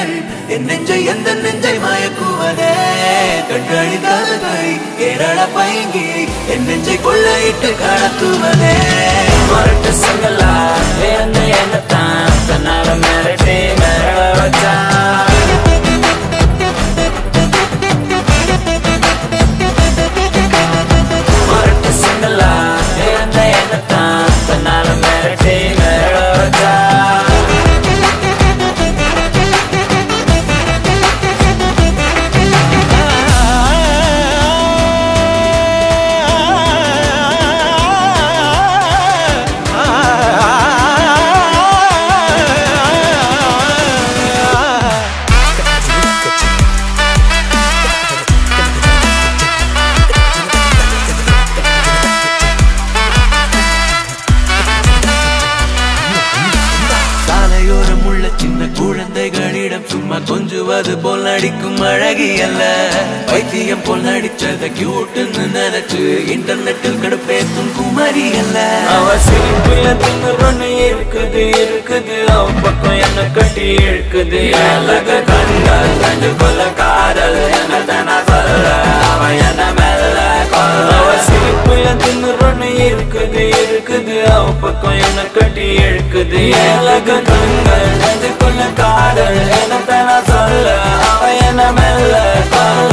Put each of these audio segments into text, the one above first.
கண்கள் என் நெஞ்சை எந்த நெஞ்சை மயக்குவதே கண்களின் காதல்களை ஏராள பைங்கி என் நெஞ்சை கொள்ளையிட்டு கடத்துவதே மரட்டு சங்கலா வேந்த என்னத்தான் தன்னால மிரட்டி மிரள வச்சா மரட்டு சங்கலா வேந்த என்னத்தான் தன்னால மிரட்டி மிரள வச்சா சாலையோரம் உள்ள சின்ன குழந்தைகளிடம் சும்மா கொஞ்சுவது போல் நடிக்கும் அழகி அல்ல வைத்தியம் போல் நடிச்சத கியூட்டுன்னு நினைச்சு இன்டர்நெட்டில் கடுப்பேத்தும் குமரி அல்ல அவ சிரிப்புல திமிரொன்னு இருக்குது இருக்குது அவ பக்கம் என்ன கட்டி இழுக்குது அழக கண்கள் கண்டு கொள்ள காதல் என்ன தானா சொல்ல அவ என்ன மெல்ல கொல்ல அவ சிரிப்புல திமிரொன்னு இருக்குது இருக்குது அவ பக்கம் என்ன கட்டி இழுக்குது அழக கண்கள் கண்டு கொள்ள காதல் என்ன தானா சொல்ல அவ என்ன மெல்ல கொல்ல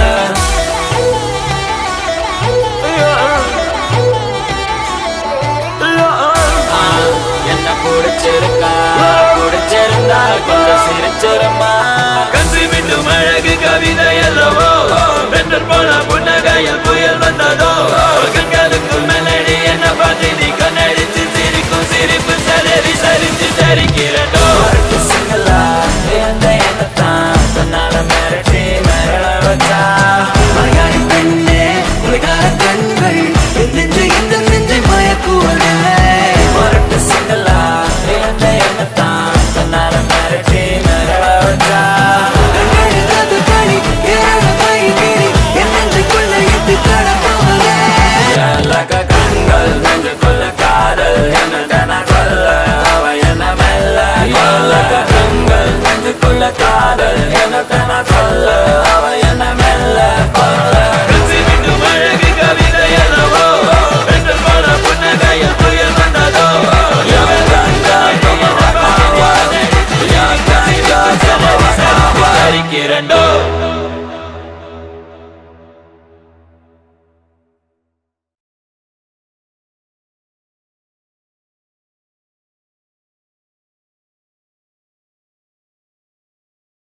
என்ன பிடிச்சிருக்கா பிடிச்சிருந்தா கொஞ்சம் சிரிச்சிருமா கசி விட்டும் அழகு கவிதை அல்லவோ வென்றர் போல புன்னகையில் புயல் வந்ததோ கண்களுக்கு மெலடி என்ன பார்த்து நீ கண்ணடிச்சு சிரிக்கும் சிரிப்பு சரி சரிச்சு சரிக்கிறதோ சிங்களா எந்த என்னத்தான் தன்னால மிரட்டி மிரள வச்சா மலையாளி பெண்ணே உலகார கண்கள் என் நெஞ்சை இந்த நெஞ்சை மயக்குவதே மரட்டு சிங்களா எந்த என்னத்தான் தன்னால மிரட்டி மிரள வச்சா கண்களில் காதுகளி, ஏராள பைங்கிரி, என் நெஞ்சுக்குள்ள இட்டு கடப்பவளே. அழக கண்கள் நெஞ்சு கொள்ள காதல் என்ன தானா கொல்ல அவ என்ன மெல்ல அழக கண்கள் நெஞ்சு கொள்ள காதல் என்ன தானா கொல்ல அவ என்ன மெல்ல கொல்ல கசி விட்டும் அழகு கவிதை அல்லவோ, வென்றல் போல புன்னகையில் புயல் வந்ததோ. சரிக்கிறண்டோ